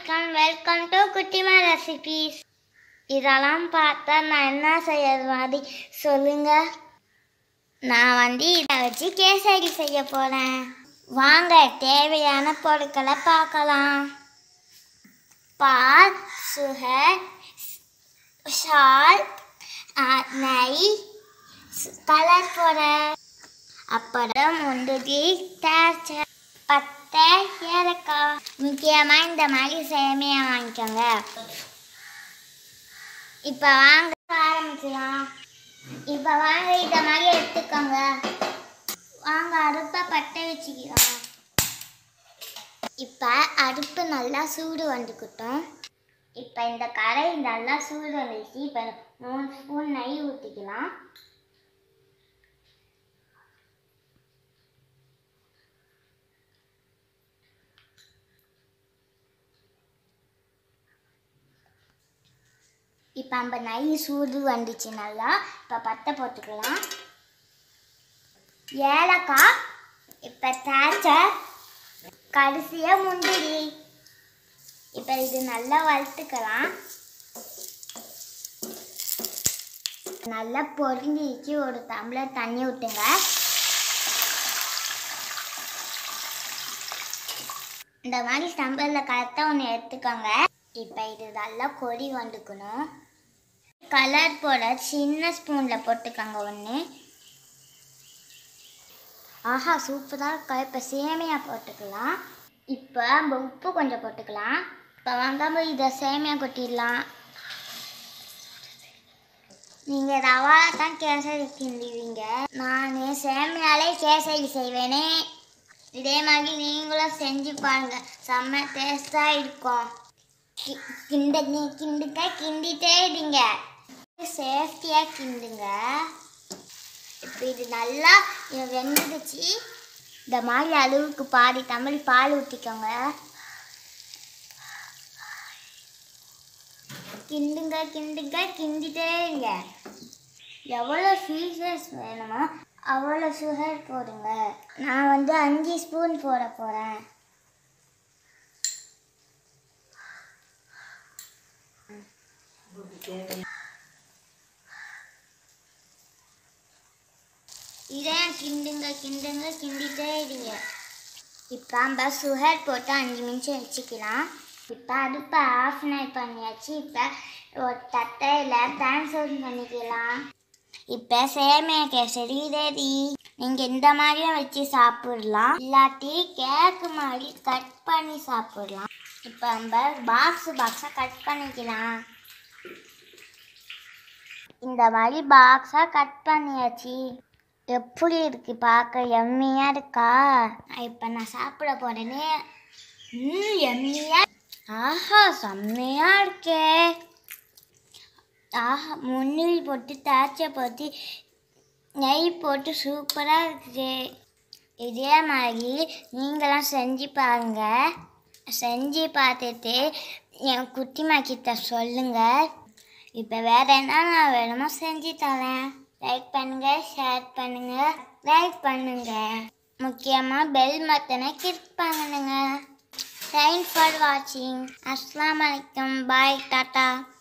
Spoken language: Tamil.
வணக்கம் வெல்கம் டு குட்டிமா ரெசிபீஸ் இதெல்லாம் பார்த்தா நான் என்ன செய்யறது மாதிரி சொல்லுங்க நான் வந்து இதை வச்சு கேசரி செய்ய போறேன் வாங்க தேவையான பொருட்களை பார்க்கலாம் பால் சுகர் சால்ட் நெய் கலர் போடுறேன் அப்புறம் முந்திரி திராட்சை பத்தை ஏலக்காய் முக்கியமாக இந்த மாதிரி சேமியா வாங்கிக்கோங்க இப்போ வாங்க ஆரம்பிக்கலாம் இப்போ வாங்க இந்த மாதிரி எடுத்துக்கோங்க வாங்க அடுப்பை பற்ற வச்சுக்கலாம் இப்போ அடுப்பு நல்லா சூடு வந்துக்கிட்டோம் இப்போ இந்த கரை நல்லா சூடு வந்துச்சு இப்போ மூணு ஸ்பூன் நெய் ஊற்றிக்கலாம் இப்போ நம்ம நெய் சூடு வந்துச்சு நல்லா இப்போ பட்டை போட்டுக்கலாம் ஏலக்காய் இப்போ திராட்சை கடைசியாக முந்திரி இப்போ இது நல்லா வறுத்துக்கலாம் நல்லா பொரிஞ்சிச்சு ஒரு டம்ளர் தண்ணி ஊற்றுங்க இந்த மாதிரி டம்ளரில் கரெக்டாக ஒன்று எடுத்துக்கோங்க இப்போ இது நல்லா கொதி வந்துக்கணும் கலர் போட சின்ன ஸ்பூனில் போட்டுக்கோங்க ஒன்று ஆஹா சூப்பராக இருக்கா இப்போ சேமியா போட்டுக்கலாம் இப்போ நம்ம உப்பு கொஞ்சம் போட்டுக்கலாம் இப்போ வாங்காம இதை சேமியா கொட்டிடலாம் நீங்கள் ரவா தான் கேசரி கிண்டுவீங்க நான் சேமியாலே கேசரி செய்வேனே இதே மாதிரி நீங்களும் செஞ்சு பாருங்க செம்ம டேஸ்டாக இருக்கும் கி- கிண்ட நீ- கிண்டுங்க கிண்டிட்டே இருங்க சேஃப்டியாக கிண்டுங்க இப்போ இது நல்லா இது வெந்துடுச்சு இந்த மாதிரி அளவுக்கு பாதி தமிழ் பால் ஊற்றிக்கோங்க கிண்டுங்க கிண்டுங்க கிண்டிட்டே இருங்க எவ்வளோ ஸ்வீட்னஸ் வேணுமோ அவ்வளோ சுகர் போடுங்க நான் வந்து அஞ்சு ஸ்பூன் போட போகிறேன் இதே கிண்டுங்க கிண்டுங்க கிண்டிட்டே இருங்க இப்போ நம்ம சுகர் போட்டு அஞ்சு நிமிஷம் வச்சுக்கலாம் இப்போ அடுப்பை ஆஃப் நைட் பண்ணியாச்சு இப்போ ஒரு தட்டையில் ட்ரான்ஸ்ஃபர் பண்ணிக்கலாம் இப்போ சேமியா கேசரி ரெடி நீங்கள் இந்த மாதிரியும் வச்சு சாப்பிடலாம் இல்லாட்டி கேக்கு மாதிரி கட் பண்ணி சாப்பிடலாம் இப்போ நம்ம பாக்ஸ் பாக்ஸாக கட் பண்ணிக்கலாம் இந்த மாதிரி பாக்ஸாக கட் பண்ணியாச்சு எப்படி இருக்கு பார்க்க எம்மியாக இருக்கா இப்போ நான் சாப்பிட போறேனே ம் எம்மியா ஆஹா செம்மையாக இருக்கே ஆஹா முந்திரி போட்டு திராட்சை போட்டு நெய் போட்டு சூப்பராக இருக்குது இதே மாதிரி நீங்களும் செஞ்சு பாருங்க செஞ்சு பார்த்துட்டு என் குட்டிமா கிட்ட சொல்லுங்கள் இப்போ வேற என்னென்ன வேணுமோ செஞ்சு தரேன் லைக் பண்ணுங்க ஷேர் பண்ணுங்க லைக் பண்ணுங்க முக்கியமாக பெல் பட்டனை கிளிக் பண்ணுங்க தேங்க்ஸ் ஃபார் வாட்சிங் அஸ்லாம் வலைக்கம் பாய் டாட்டா